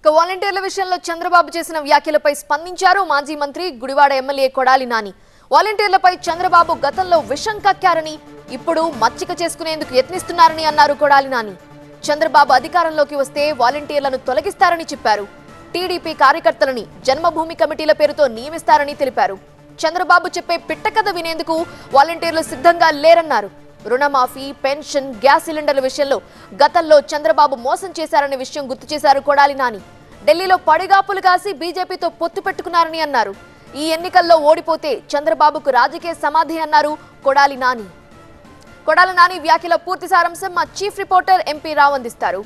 ఇక వాలంటీర్ల విషయంలో చంద్రబాబు చేసిన వ్యాఖ్యలపై స్పందించారు మాజీ మంత్రి గుడివాడ ఎమ్మెల్యే కొడాలి నాని వాలంటీర్లపై చంద్రబాబు గతంలో విషం కక్కారని ఇప్పుడు మచ్చిక చేసుకునేందుకు యత్నిస్తున్నారని అన్నారు కొడాలి నాని చంద్రబాబు అధికారంలోకి వస్తే వాలంటీర్లను తొలగిస్తారని చెప్పారు టీడీపీ కార్యకర్తలని జన్మభూమి కమిటీల పేరుతో నియమిస్తారని తెలిపారు చంద్రబాబు చెప్పే పిట్టకథ వినేందుకు వాలంటీర్లు సిద్ధంగా లేరన్నారు రుణమాఫీ పెన్షన్ గ్యాస్ సిలిండర్ల విషయంలో గతంలో చంద్రబాబు మోసం చేశారనే విషయం గుర్తు చేశారు కొడాలి నాని ఢిల్లీలో పడిగాపులు కాసి బీజేపీతో పొత్తు పెట్టుకున్నారని అన్నారు ఈ ఎన్నికల్లో ఓడిపోతే చంద్రబాబుకు రాజకీయ సమాధి అన్నారు కొడాలి నాని కొడాలి నాని వ్యాఖ్యల పూర్తి సారాంశం మా చీఫ్ రిపోర్టర్ ఎంపీ రావు అందిస్తారు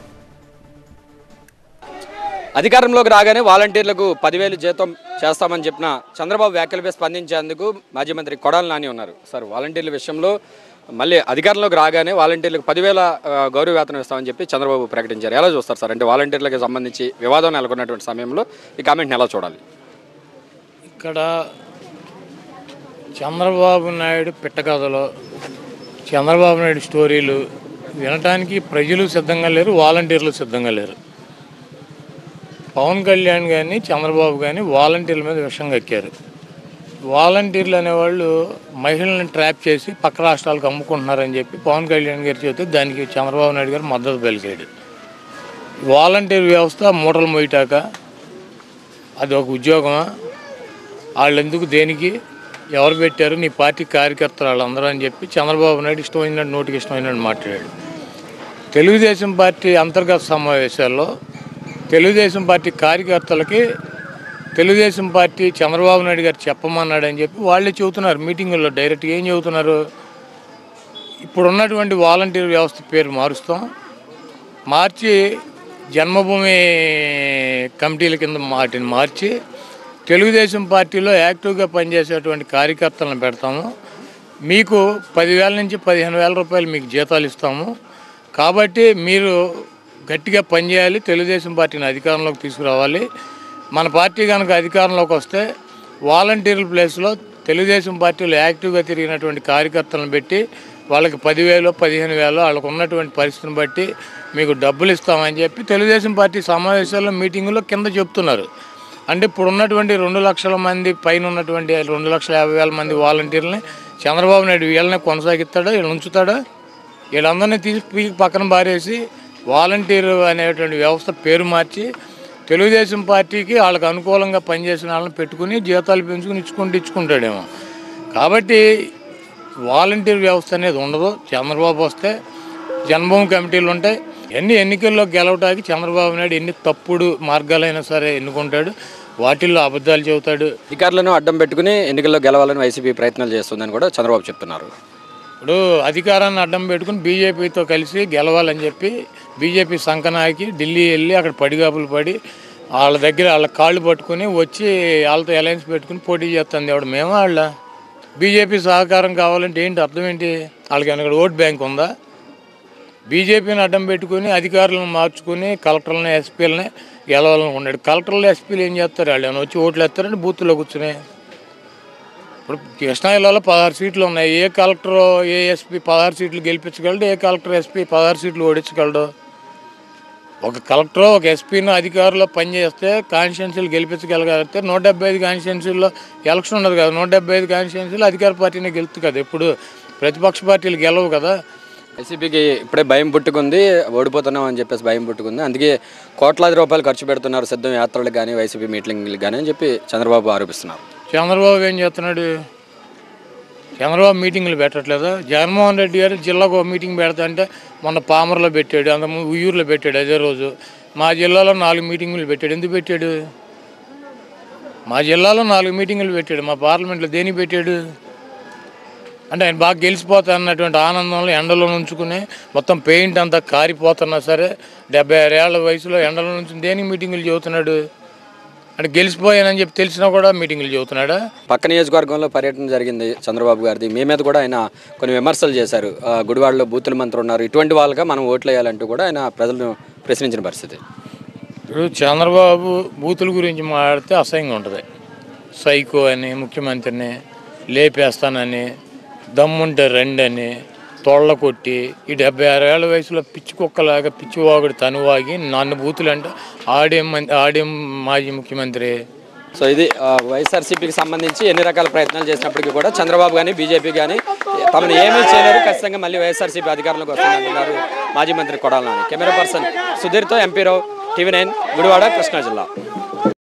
అధికారంలోకి రాగానే వాలంటీర్లకు పదివేలు జీతం చేస్తామని చెప్పిన చంద్రబాబు వ్యాఖ్యలపై స్పందించేందుకు మాజీ మంత్రి కొడాలి నాని ఉన్నారు సార్ వాలంటీర్ల విషయంలో మళ్ళీ అధికారంలోకి రాగానే వాలంటీర్లకు పదివేల ఆ, గౌరవ వేతనం ఇస్తామని చెప్పి చంద్రబాబు ప్రకటించారు ఎలా చూస్తారు సార్ అంటే వాలంటీర్లకు సంబంధించి వివాదం నెలకొన్నటువంటి సమయంలో ఈ కామెంట్ని ఎలా చూడాలి ఇక్కడ చంద్రబాబు నాయుడు పిట్టకథలో చంద్రబాబు నాయుడు స్టోరీలు వినటానికి ప్రజలు సిద్ధంగా లేరు వాలంటీర్లు సిద్ధంగా లేరు పవన్ కళ్యాణ్ కానీ చంద్రబాబు కానీ వాలంటీర్ల మీద విషం కక్కారు వాలంటీర్లు అనేవాళ్ళు మహిళల్ని ట్రాప్ చేసి పక్క రాష్ట్రాలకు అమ్ముకుంటున్నారని చెప్పి పవన్ కళ్యాణ్ గారు చెబితే దానికి చంద్రబాబు నాయుడు గారు మద్దతు పలికాడు వాలంటీర్ వ్యవస్థ మూటలు మోయటాక అది ఒక ఉద్యోగమా వాళ్ళు ఎందుకు దేనికి ఎవరు పెట్టారు నీ పార్టీ కార్యకర్తలు వాళ్ళందరూ అని చెప్పి చంద్రబాబు నాయుడు ఇష్టమైనట్టు నోటికి ఇష్టమైనట్టు మాట్లాడాడు తెలుగుదేశం పార్టీ అంతర్గత సమావేశాల్లో తెలుగుదేశం పార్టీ కార్యకర్తలకి తెలుగుదేశం పార్టీ చంద్రబాబు నాయుడు గారు చెప్పమన్నాడని చెప్పి వాళ్ళే చెబుతున్నారు మీటింగుల్లో డైరెక్ట్గా ఏం చెబుతున్నారు ఇప్పుడు ఉన్నటువంటి వాలంటీర్ వ్యవస్థ పేరు మారుస్తాం మార్చి జన్మభూమి కమిటీల కింద వాటిని మార్చి తెలుగుదేశం పార్టీలో యాక్టివ్గా పనిచేసేటువంటి కార్యకర్తలను పెడతాము మీకు పదివేల నుంచి పదిహేను వేల రూపాయలు మీకు జీతాలు ఇస్తాము కాబట్టి మీరు గట్టిగా పనిచేయాలి తెలుగుదేశం పార్టీని అధికారంలోకి తీసుకురావాలి మన పార్టీ కనుక అధికారంలోకి వస్తే వాలంటీర్ల ప్లేస్లో తెలుగుదేశం పార్టీలో యాక్టివ్గా తిరిగినటువంటి కార్యకర్తలను పెట్టి వాళ్ళకి పదివేలు పదిహేను వేలు వాళ్ళకు ఉన్నటువంటి పరిస్థితిని బట్టి మీకు డబ్బులు ఇస్తామని చెప్పి తెలుగుదేశం పార్టీ సమావేశాల్లో మీటింగులో కింద చెప్తున్నారు అంటే ఇప్పుడు ఉన్నటువంటి రెండు లక్షల మంది పైన ఉన్నటువంటి రెండు లక్షల యాభై వేల మంది వాలంటీర్లని చంద్రబాబు నాయుడు వీళ్ళని కొనసాగిస్తాడా వీళ్ళు ఉంచుతాడా వీళ్ళందరినీ తీసి పీకి పక్కన బారేసి వాలంటీర్ అనేటువంటి వ్యవస్థ పేరు మార్చి తెలుగుదేశం పార్టీకి వాళ్ళకి అనుకూలంగా పనిచేసిన వాళ్ళని పెట్టుకుని జీతాలు పెంచుకుని ఇచ్చుకుంటూ ఇచ్చుకుంటాడేమో కాబట్టి వాలంటీర్ వ్యవస్థ అనేది ఉండదు చంద్రబాబు వస్తే జన్మభూమి కమిటీలు ఉంటాయి ఎన్ని ఎన్నికల్లో గెలవటానికి చంద్రబాబు నాయుడు ఎన్ని తప్పుడు మార్గాలైనా సరే ఎన్నుకుంటాడు వాటిల్లో అబద్ధాలు చెబుతాడు అధికారులను అడ్డం పెట్టుకుని ఎన్నికల్లో గెలవాలని వైసీపీ ప్రయత్నాలు చేస్తుందని కూడా చంద్రబాబు చెప్తున్నారు ఇప్పుడు అధికారాన్ని అడ్డం పెట్టుకుని బీజేపీతో కలిసి గెలవాలని చెప్పి బీజేపీ సంకనాకి ఢిల్లీ వెళ్ళి అక్కడ పడిగాపులు పడి వాళ్ళ దగ్గర వాళ్ళ కాళ్ళు పట్టుకుని వచ్చి వాళ్ళతో అలయన్స్ పెట్టుకుని పోటీ చేస్తుంది ఎవడు మేము వాళ్ళ బీజేపీ సహకారం కావాలంటే ఏంటి అర్థం ఏంటి వాళ్ళకి అక్కడ ఓట్ బ్యాంక్ ఉందా బీజేపీని అడ్డం పెట్టుకుని అధికారులను మార్చుకుని కలెక్టర్లని ఎస్పీలని గెలవాలనుకున్నాడు కలెక్టర్లు ఎస్పీలు ఏం చేస్తారు వాళ్ళు ఏమైనా వచ్చి ఓట్లు వేస్తారంటే బూత్లో కూర్చుని ఇప్పుడు కృష్ణా జిల్లాలో పదహారు సీట్లు ఉన్నాయి ఏ కలెక్టర్ ఏ ఎస్పీ పదహారు సీట్లు గెలిపించగలడు ఏ కలెక్టర్ ఎస్పీ పదహారు సీట్లు ఓడించగలడు ఒక కలెక్టర్ ఒక ఎస్పీని అధికారులు పనిచేస్తే కాన్స్టిట్యున్సీలు గెలిపించగలిగితే నూట డెబ్బై ఐదు కాన్స్టిట్యున్సీల్లో ఎలక్షన్ ఉండదు కదా నూట డెబ్బై ఐదు కాన్స్టిట్యున్సీలు అధికార పార్టీనే గెలుతుంది కదా ఎప్పుడు ప్రతిపక్ష పార్టీలు గెలవు కదా వైసీపీకి ఇప్పుడే భయం పుట్టుకుంది ఓడిపోతున్నాం అని చెప్పేసి భయం పుట్టుకుంది అందుకే కోట్లాది రూపాయలు ఖర్చు పెడుతున్నారు సిద్ధం యాత్రలకు కానీ వైసీపీ మీటింగ్లకు కానీ అని చెప్పి చంద్రబాబు ఆరోపిస్తున్నారు చంద్రబాబు ఏం చేస్తున్నాడు చంద్రబాబు మీటింగ్లు పెట్టట్లేదు జగన్మోహన్ రెడ్డి గారు జిల్లాకు ఒక మీటింగ్ పెడతా అంటే మొన్న పామర్లో పెట్టాడు అంత ఉయ్యూరులో పెట్టాడు అదే రోజు మా జిల్లాలో నాలుగు మీటింగులు పెట్టాడు ఎందుకు పెట్టాడు మా జిల్లాలో నాలుగు మీటింగులు పెట్టాడు మా పార్లమెంట్లో దేనికి పెట్టాడు అంటే ఆయన బాగా గెలిచిపోతా అన్నటువంటి ఆనందంలో ఎండలో నుంచుకుని మొత్తం పెయింట్ అంతా కారిపోతున్నా సరే డెబ్బై ఆరు ఏళ్ళ వయసులో ఎండలో నుంచి దేనికి మీటింగులు చెబుతున్నాడు అంటే గెలిచిపోయానని చెప్పి తెలిసినా కూడా మీటింగులు చెబుతున్నాడా పక్క నియోజకవర్గంలో పర్యటన జరిగింది చంద్రబాబు గారిది మీ మీద కూడా ఆయన కొన్ని విమర్శలు చేశారు ఆ, గుడివాడలో బూతుల మంత్రి ఉన్నారు ఇటువంటి వాళ్ళగా మనం ఓట్లు వేయాలంటూ కూడా ఆయన ప్రజలను ప్రశ్నించిన పరిస్థితి ఇప్పుడు చంద్రబాబు బూతుల గురించి మాట్లాడితే అసహ్యంగా ఉంటుంది సైకో అని ముఖ్యమంత్రిని లేపేస్తానని దమ్ముంటే రండి అని తోళ్ళ కొట్టి ఈ డెబ్బై ఆరు ఏళ్ళ వయసులో పిచ్చి కుక్కలాగా పిచ్చివాగుడు తనువాగి నన్ను బూతులు అంటే ఆడేం మం- ఆడేం మాజీ ముఖ్యమంత్రి సో ఇది ఆ, వైఎస్ఆర్సీపీకి సంబంధించి ఎన్ని రకాల ప్రయత్నాలు చేసినప్పటికీ కూడా చంద్రబాబు కానీ బీజేపీ కానీ తమను ఏమీ చేయలేరు ఖచ్చితంగా మళ్ళీ వైఎస్ఆర్సీపీ అధికారంలోకి వస్తుందంటున్నారు మాజీ మంత్రి కొడాల నాని కెమెరా పర్సన్ సుధీర్తో MP Rao TV nine Gudivada Krishna జిల్లా